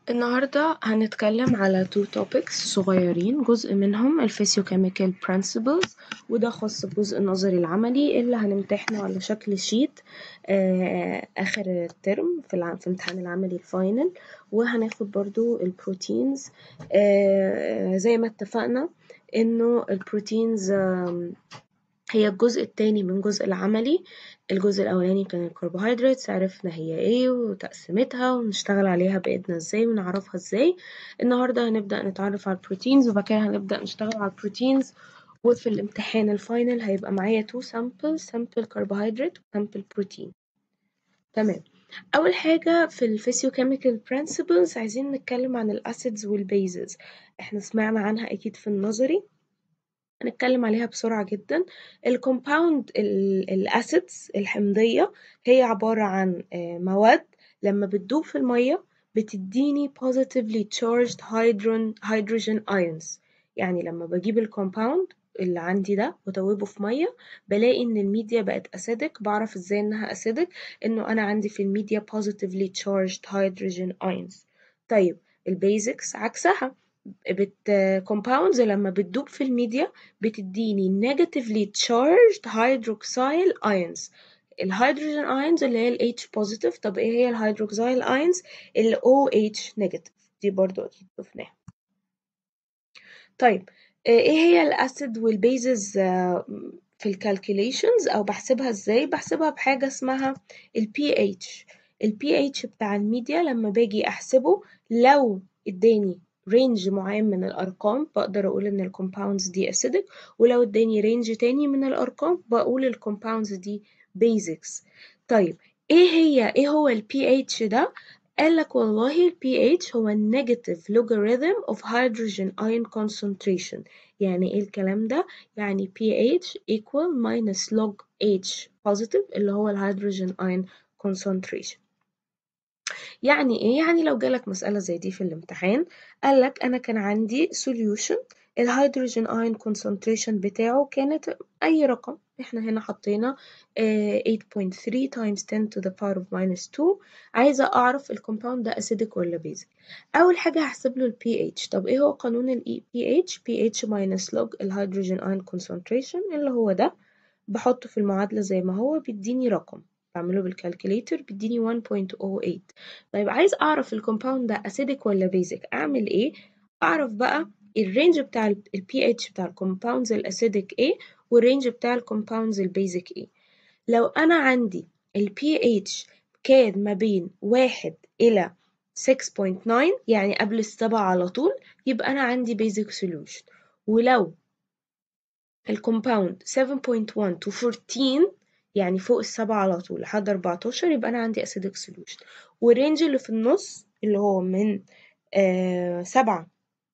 النهاردة هنتكلم على two topics صغيرين جزء منهم ال physiochemical principles وده خاص بالجزء النظري العملي اللي هنمتحنه على شكل شيت آخر الترم في الع- في الامتحان العملي الفاينل وهناخد برضو البروتينز زي ما اتفقنا إنه البروتينز هي الجزء التاني من الجزء العملي الجزء الأولاني كان الكربوهيدرات عرفنا هي ايه وتقسيمتها ونشتغل عليها بإيدنا ازاي ونعرفها ازاي النهاردة هنبدأ نتعرف على البروتينز وبعد كده هنبدأ نشتغل على البروتينز وفي الامتحان الفاينل هيبقى معايا تو سامبل سامبل كربوهيدرات وسامبل بروتين تمام أول حاجة في الفيسيوكيميكال برنسبلز عايزين نتكلم عن الأسيدز والبيزز احنا سمعنا عنها أكيد في النظري هنتكلم عليها بسرعة جدا الكومباوند الأسيدز الحمضية هي عبارة عن مواد لما بتدوب في المية بتديني positively charged hydrogen, hydrogen ions يعني لما بجيب الكومباوند اللي عندي ده وادوبه في ميه بلاقي ان الميديا بقت اسيدك بعرف ازاي انها اسيدك انه انا عندي في الميديا positively charged hydrogen ions طيب البيزكس عكسها بت compounds لما بتدوب في الميديا بتديني negatively charged hydroxyl ions الهيدروجين ايونز اللي هي ال H positive طب ايه هي الهيدروكسيل ايونز ال OH negative دي برضو اكيد شفناها طيب ايه هي الاسيد والبيزز في الكالكوليشنز او بحسبها ازاي بحسبها بحاجه اسمها ال pH ال pH بتاع الميديا لما باجي احسبه لو اداني رينج معين من الأرقام بقدر أقول إن الكومباوندز دي أسيدك ولو اداني رينج تاني من الأرقام بقول الكومباوندز دي بيزكس طيب إيه هي إيه هو ال pH ده؟ قالك والله ال pH هو negative logarithm of hydrogen ion concentration يعني إيه الكلام ده؟ يعني pH equal minus log H positive اللي هو الهيدروجين ion concentration يعني ايه يعني لو جالك مسألة زي دي في الامتحان قالك انا كان عندي solution الهيدروجين ايون concentration بتاعه كانت اي رقم احنا هنا حطينا 8.3 times 10 to the power of minus 2 عايزة اعرف الكومباوند ده acidic ولا basic اول حاجة هحسب له ال pH طب ايه هو قانون ال pH pH minus log الهيدروجين ايون concentration اللي هو ده بحطه في المعادلة زي ما هو بيديني رقم بعمله بالكالكوليتر بيديني 1.08 طيب عايز اعرف الكومباوند ده اسيدك ولا بيزك اعمل ايه اعرف بقى الرينج بتاع ال pH بتاع الكومباوندز الاسيدك ايه والرينج بتاع الكومباوندز البيزك ايه لو انا عندي ال pH كان ما بين واحد الى 6.9 يعني قبل السبعة على طول يبقى انا عندي بيزك سوليوشن ولو الكومباوند 7.1 to 14 يعني فوق السبعة على طول لحد 14 يبقى أنا عندي acidic solution والرينج اللي في النص اللي هو من آه سبعة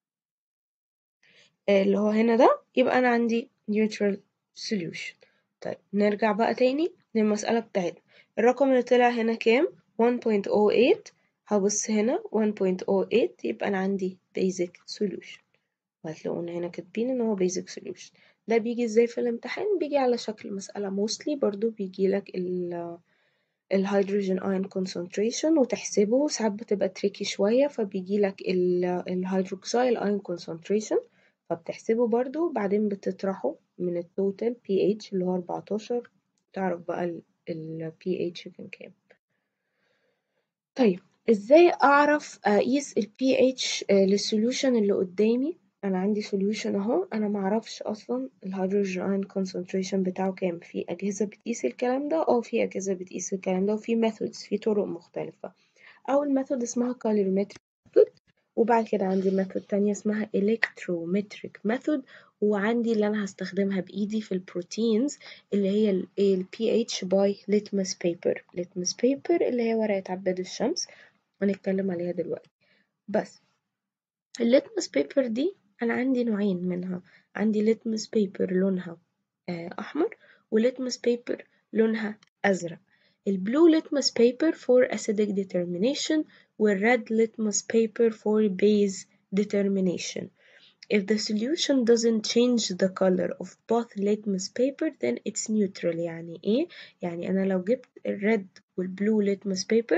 آه اللي هو هنا ده يبقى أنا عندي neutral solution طيب نرجع بقى تاني للمسألة بتاعتنا الرقم اللي طلع هنا كام 1.08 هبص هنا 1.08 يبقى أنا عندي basic solution وهتلاقونا هنا كاتبين إن هو basic solution ده بيجي ازاي في الامتحان بيجي على شكل مسألة موستلي برضو بيجي لك ال الهيدروجين ايون concentration وتحسبه ساعات بتبقى تريكي شوية فبيجي لك الهيدروكسيل ايون concentration فبتحسبه برضو بعدين بتطرحه من التوتال pH اللي هو 14 تعرف بقى ال pH كان كام طيب ازاي اعرف اقيس ال pH للسوليوشن اللي قدامي انا عندي solution اهو انا معرفش اصلا الهيدروجين ايون concentration بتاعه كام في اجهزه بتقيس الكلام ده اه في اجهزه بتقيس الكلام ده وفي methods في طرق مختلفه اول ميثود اسمها colorimetric method وبعد كده عندي ميثود تانية اسمها electrometric method وعندي اللي انا هستخدمها بايدي في البروتينز اللي هي ال pH by litmus paper litmus paper اللي هي ورقه عباد الشمس هنتكلم عليها دلوقتي بس الليتمس بيبر دي أنا عندي نوعين منها عندي ليتمس بيبر لونها أحمر وليتمس بيبر لونها أزرق البلو litmus paper for acidic determination والred litmus paper for base determination if the solution doesn't change the color of both litmus paper then it's neutral يعني ايه يعني انا لو جبت الريد والبلو litmus paper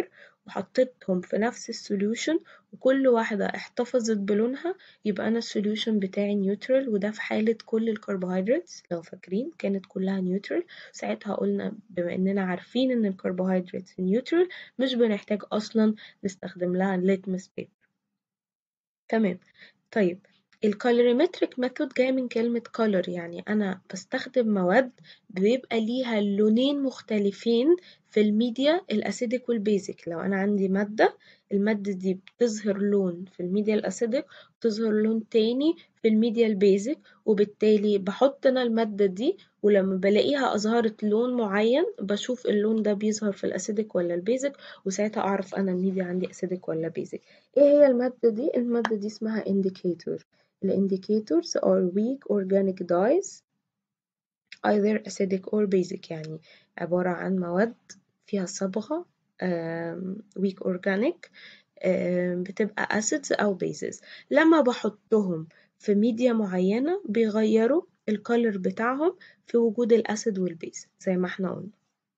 وحطيتهم في نفس السوليوشن وكل واحدة احتفظت بلونها يبقى أنا السوليوشن بتاعي نيوترال وده في حالة كل الكربوهيدرات لو فاكرين كانت كلها نيوترال ساعتها قلنا بما إننا عارفين إن الكربوهيدرات نيوترال مش بنحتاج أصلا نستخدم لها الليتمس بيبر تمام طيب الكالوريمتريك ميثود جاية من كلمة color يعني أنا بستخدم مواد بيبقى ليها لونين مختلفين في الميديا الأسيدك والبيزك لو أنا عندي مادة المادة دي بتظهر لون في الميديا الأسيدك وتظهر لون تاني في الميديا البيزك وبالتالي بحط أنا المادة دي ولما بلاقيها أظهرت لون معين بشوف اللون ده بيظهر في الأسيدك ولا البيزك وساعتها أعرف أنا الميديا عندي أسيدك ولا بيزك إيه هي المادة دي؟ المادة دي اسمها indicator The indicators are weak organic dyes either acidic or basic يعني عبارة عن مواد فيها صبغة weak organic بتبقى acids أو bases لما بحطهم في ميديا معينة بيغيروا الكالر بتاعهم في وجود الأسيد والبيز زي ما احنا قلنا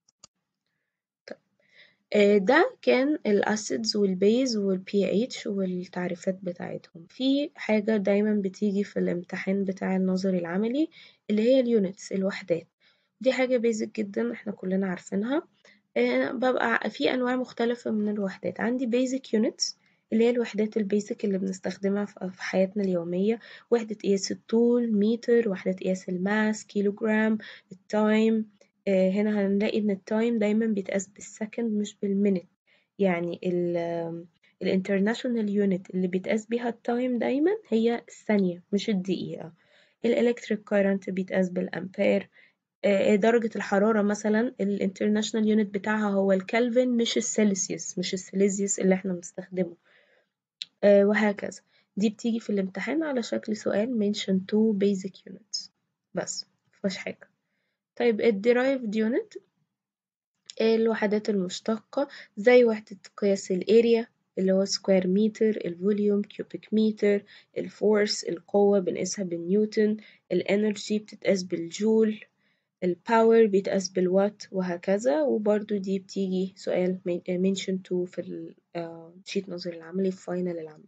ده كان الأسيدز والبيز والبي اتش والتعريفات بتاعتهم في حاجة دايما بتيجي في الامتحان بتاع النظري العملي اللي هي اليونتس الوحدات دي حاجة بيزك جدا احنا كلنا عارفينها ببقى في أنواع مختلفة من الوحدات عندي بيزك يونتس اللي هي الوحدات البيزك اللي بنستخدمها في حياتنا اليومية وحدة قياس الطول متر وحدة قياس الماس كيلوجرام التايم هنا هنلاقي إن التايم دايما بيتقاس بالسكند مش بالمينت يعني الانترناشونال يونت اللي بيتقاس بيها التايم دايما هي الثانية مش الدقيقة الإلكتريك كارنت بيتقاس بالأمبير درجة الحرارة مثلا الانترناشونال يونت بتاعها هو الكلفن مش السيلسيوس مش السيليزيوس اللي احنا بنستخدمه وهكذا دي بتيجي في الامتحان على شكل سؤال mention two basic units بس مفيهاش حاجة طيب ال derived unit الوحدات المشتقة زي وحدة قياس الاريا اللي هو سكوير متر الفوليوم كيوبيك متر الفورس القوة بنقيسها بالنيوتن الانرجي بتتقاس بالجول الباور بيتقاس بالوات وهكذا وبرضو دي بتيجي سؤال mention to في الشيت نظري العملي في فاينل العمل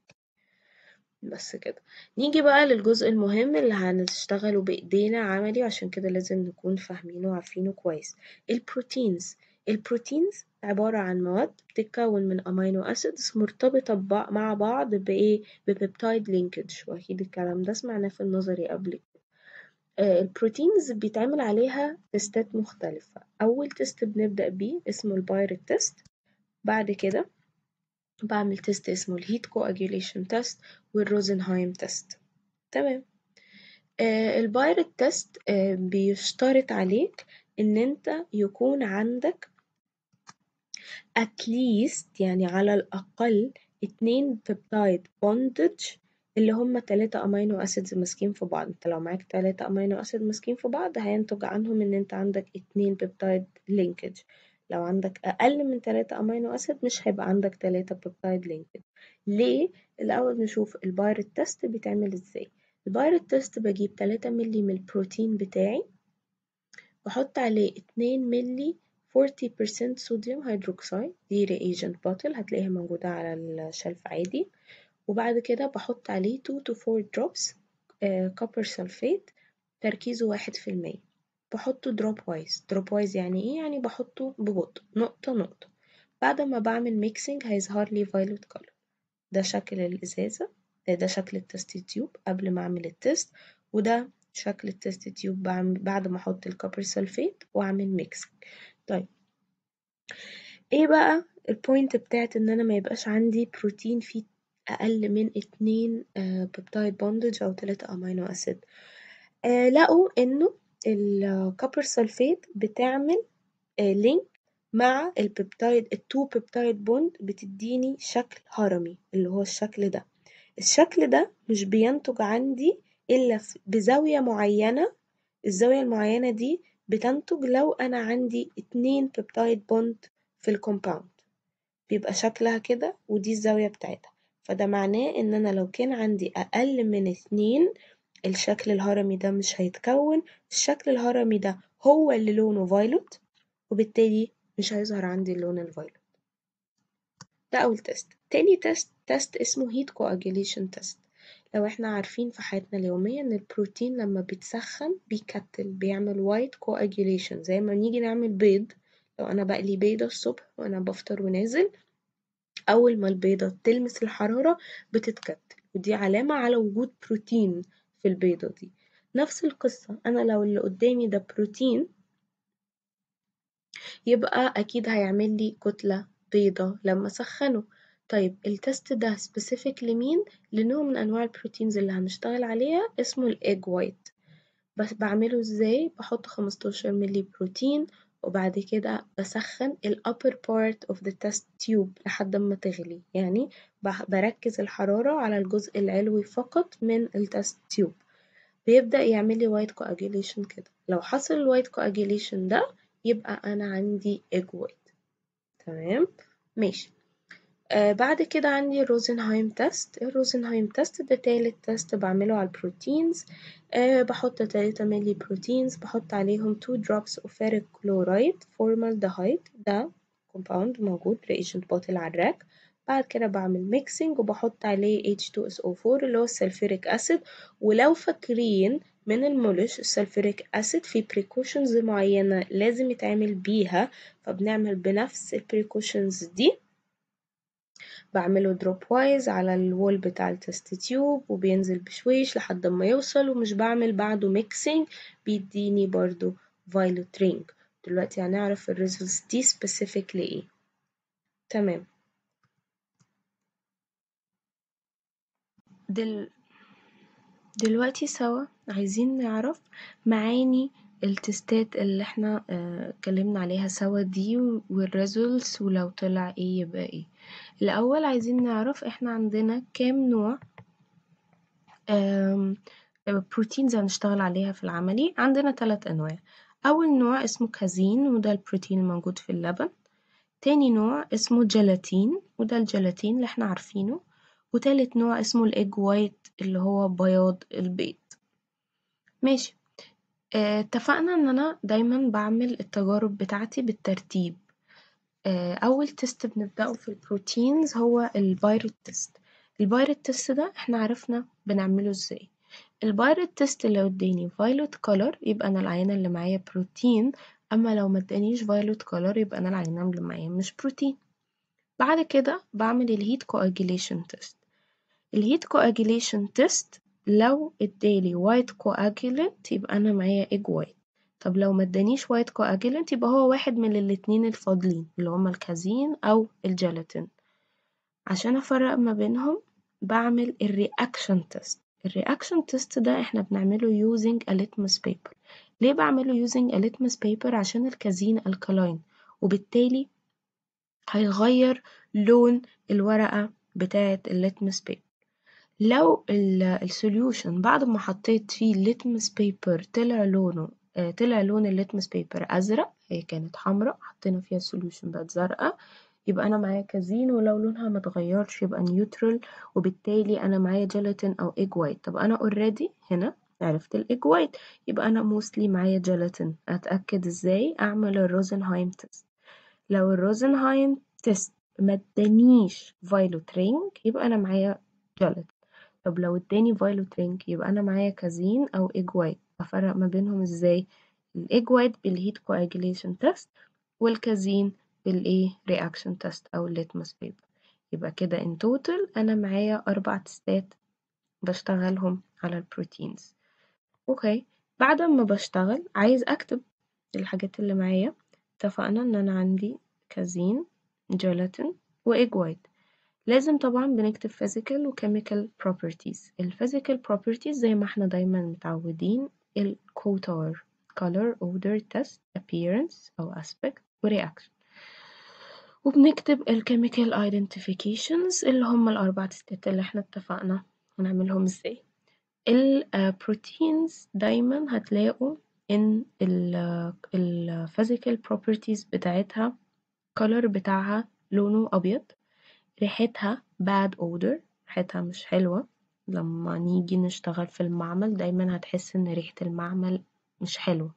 بس كده نيجي بقى للجزء المهم اللي هنشتغله بإيدينا عملي عشان كده لازم نكون فاهمينه وعارفينه كويس البروتينز البروتينز عبارة عن مواد بتتكون من أمينو أسيدز مرتبطة مع بعض بإيه؟ ببيبتايد لينكج وأكيد الكلام ده سمعناه في النظري قبل كده البروتينز بيتعمل عليها تستات مختلفة أول تست بنبدأ بيه اسمه البايرت تست بعد كده بعمل تست اسمه الهيت كواجيوليشن تست والروزنهايم تست تمام آه البايرت تست آه بيشترط عليك ان انت يكون عندك at least يعني على الأقل اتنين بيبتايد بوندج اللي هما تلاتة أمينو أسيدز ماسكين في بعض انت لو معاك تلاتة أمينو أسيد ماسكين في بعض هينتج عنهم ان انت عندك اتنين بيبتايد لينكج لو عندك أقل من تلاتة أمينو أسيد مش هيبقى عندك تلاتة بيبتايد لينكج ليه؟ الأول نشوف البايرت تست بيتعمل ازاي البايرت تست بجيب تلاتة ملي من البروتين بتاعي بحط عليه اتنين ملي 40% صوديوم هيدروكسيد دي reagent bottle هتلاقيها موجودة على الشلف عادي وبعد كده بحط عليه 2 to 4 drops كوبر سلفيت تركيزه واحد في المية بحطه دروب وايز دروب وايز يعني ايه يعني بحطه ببطء نقطة نقطة بعد ما بعمل ميكسينج هيظهر لي فايلوت كولر ده شكل الإزازة ده شكل التست تيوب قبل ما أعمل التست وده شكل التست تيوب بعد ما أحط الكوبر سلفيت وأعمل ميكسينج طيب ايه بقى البوينت بتاعت ان انا ما يبقاش عندي بروتين فيه اقل من اتنين بيبتايد بوندج او تلاتة امينو اسيد آه لقوا انه الكوبر سلفيت بتعمل آه لينك مع البيبتايد التو بيبتايد بوند بتديني شكل هرمي اللي هو الشكل ده الشكل ده مش بينتج عندي الا بزاوية معينة الزاوية المعينة دي بتنتج لو أنا عندي اتنين بيبتايد بوند في الكومباوند بيبقى شكلها كده ودي الزاوية بتاعتها فده معناه إن أنا لو كان عندي أقل من اتنين الشكل الهرمي ده مش هيتكون الشكل الهرمي ده هو اللي لونه فايلوت وبالتالي مش هيظهر عندي اللون الفايلوت ده أول تيست تاني تيست تيست اسمه heat coagulation test لو احنا عارفين في حياتنا اليومية إن البروتين لما بيتسخن بيكتل بيعمل white coagulation زي ما نيجي نعمل بيض لو أنا بقلي بيضة الصبح وأنا بفطر ونازل أول ما البيضة تلمس الحرارة بتتكتل ودي علامة على وجود بروتين في البيضة دي نفس القصة أنا لو اللي قدامي ده بروتين يبقى أكيد هيعمل لي كتلة بيضة لما أسخنه طيب التست ده سبيسيفيك لمين؟ لنوع من أنواع البروتينز اللي هنشتغل عليها اسمه الإيج وايت بس بعمله ازاي؟ بحط خمستاشر ملي بروتين وبعد كده بسخن ال upper part of the test tube لحد ما تغلي يعني بركز الحرارة على الجزء العلوي فقط من التست تيوب بيبدأ يعمل لي وايت coagulation كده لو حصل الوايت coagulation ده يبقى أنا عندي egg white تمام ماشي آه بعد كده عندي الروزنهايم تيست الروزنهايم تيست ده تالت تيست بعمله على البروتينز آه بحط تلاتة ملي بروتينز بحط عليهم 2 drops of ferric chloride formaldehyde ده compound موجود reagent bottle على الراك بعد كده بعمل ميكسينج وبحط عليه H2SO4 اللي هو السلفوريك أسيد ولو فاكرين من المولش السلفوريك أسيد في precautions معينة لازم يتعمل بيها فبنعمل بنفس البريكوشنز دي بعمله دروب وايز على الوول بتاع التست تيوب وبينزل بشويش لحد ما يوصل ومش بعمل بعده ميكسينج بيديني برضو فايلوت رينج دلوقتي هنعرف الريزلتس دي سبيسيفيك لإيه تمام دل... دلوقتي سوا عايزين نعرف معاني التستات اللي احنا اتكلمنا عليها سوا دي والريزلتس ولو طلع ايه يبقى ايه الأول عايزين نعرف احنا عندنا كام نوع بروتينز هنشتغل عليها في العملي عندنا ثلاث أنواع أول نوع اسمه كازين وده البروتين الموجود في اللبن تاني نوع اسمه جيلاتين وده الجيلاتين اللي احنا عارفينه وتالت نوع اسمه الإيج وايت اللي هو بياض البيض ماشي اه اتفقنا ان انا دايما بعمل التجارب بتاعتي بالترتيب اه اول تيست بنبدأه في البروتينز هو البايروت تيست البايروت تيست ده احنا عرفنا بنعمله ازاي البايروت تيست اللي اداني فايلوت كولر يبقى انا العينة اللي معايا بروتين اما لو ما ادانيش فايلوت كولر يبقى انا العينة اللي معايا مش بروتين بعد كده بعمل الهيت كواجيليشن تيست الهيت كواجيليشن تيست لو ادالي وايت كواجيلنت يبقى انا معايا ايج وايت طب لو ما ادانيش وايت كواجيلنت يبقى هو واحد من الاتنين الفاضلين اللي هما الكازين او الجيلاتين عشان افرق ما بينهم بعمل الرياكشن تيست الرياكشن تيست ده احنا بنعمله using a litmus paper ليه بعمله using a litmus paper عشان الكازين الكالاين وبالتالي هيغير لون الورقة بتاعة الليتمس بيبر لو السوليوشن بعد ما حطيت فيه الليتمس بيبر طلع لونه طلع لون الليتمس بيبر أزرق هي كانت حمراء حطينا فيها السوليوشن بقت زرقاء يبقى أنا معايا كازين ولو لونها متغيرش يبقى نيوترال وبالتالي أنا معايا جيلاتين أو إيج وايت طب أنا اوريدي هنا عرفت الإيج وايت يبقى أنا موستلي معايا جيلاتين أتأكد إزاي أعمل الروزنهايم تيست لو الروزنهايم تيست ما ادانيش فايلوت رينج يبقى انا معايا جيلاتين طب لو اداني فايلوت رينج يبقى انا معايا كازين او ايج وايت افرق ما بينهم ازاي الايج وايت بالهيت كواجيليشن تيست والكازين بالايه رياكشن تيست او الليتمس بيبر يبقى كده ان توتال انا معايا اربع تستات بشتغلهم على البروتينز اوكي بعد ما بشتغل عايز اكتب الحاجات اللي معايا اتفقنا ان انا عندي كازين جيلاتين وإيج وايت لازم طبعا بنكتب physical و chemical properties ال physical properties زي ما احنا دايما متعودين ال COTAR color odor test appearance أو aspect و reaction وبنكتب ال chemical identifications اللي هم الأربع تستات اللي احنا اتفقنا هنعملهم ازاي البروتينز دايما هتلاقوا ان ال physical properties بتاعتها color بتاعها لونه أبيض ريحتها bad odor ريحتها مش حلوة لما نيجي نشتغل في المعمل دايما هتحس ان ريحة المعمل مش حلوة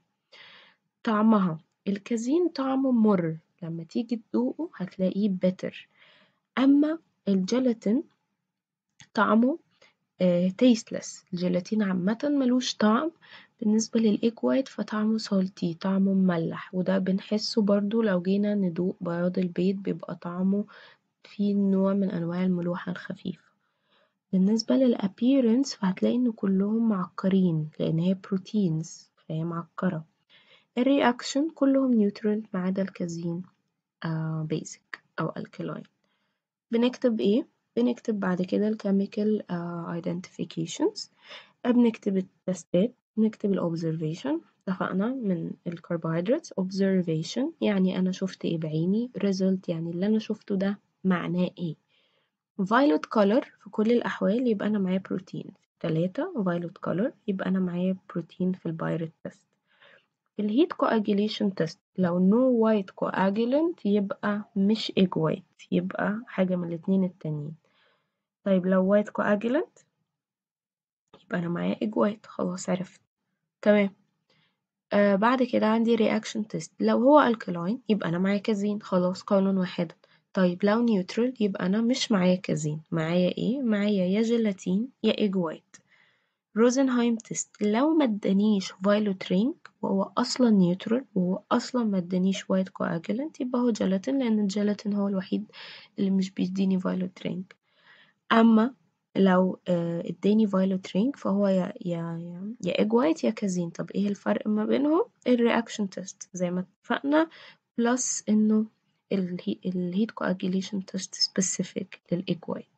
طعمها الكازين طعمه مر لما تيجي تدوقه هتلاقيه bitter أما الجيلاتين طعمه تيستلس الجيلاتين عامة ملوش طعم بالنسبة للإيج وايت فطعمه سالتي طعمه مملح وده بنحسه برضو لو جينا ندوق بياض البيض بيبقى طعمه فيه نوع من أنواع الملوحة الخفيفة بالنسبة للأبيرنس فهتلاقي إن كلهم معكرين لأن هي بروتينز فهي معكرة الرياكشن كلهم نيوترال ما عدا الكازين بيزك أو الكلاين بنكتب إيه؟ بنكتب بعد كده الكيميكال identifications بنكتب التستات بنكتب الأوبزرفيشن اتفقنا من الكربوهيدرات observation يعني أنا شفت إيه بعيني result يعني اللي أنا شفته ده معناه إيه violet color في كل الأحوال يبقى أنا معايا بروتين تلاتة violet color يبقى أنا معايا بروتين في البايرت تيست الهيت coagulation test لو no white coagulant يبقى مش egg white يبقى حاجة من الاتنين التانيين طيب لو white coagulant يبقى أنا معايا egg white خلاص عرفت تمام آه بعد كده عندي reaction test لو هو alkaline يبقى أنا معايا كازين خلاص قولا واحدا طيب لو نيوترال يبقى أنا مش معايا كازين معايا إيه؟ معايا يا جيلاتين يا إيج وايت روزنهايم تيست لو ما ادانيش فايلوت رينج وهو أصلا نيوترال وهو أصلا ما ادانيش وايت كواجولانت يبقى هو جيلاتين لأن الجيلاتين هو الوحيد اللي مش بيديني فايلوت رينج أما لو اداني فايلوت رينج فهو يا يا يا, يا ايج وايت يا كازين طب ايه الفرق ما بينهم الرياكشن تيست زي ما اتفقنا بلس انه الهيت coagulation test specific للإيج وايت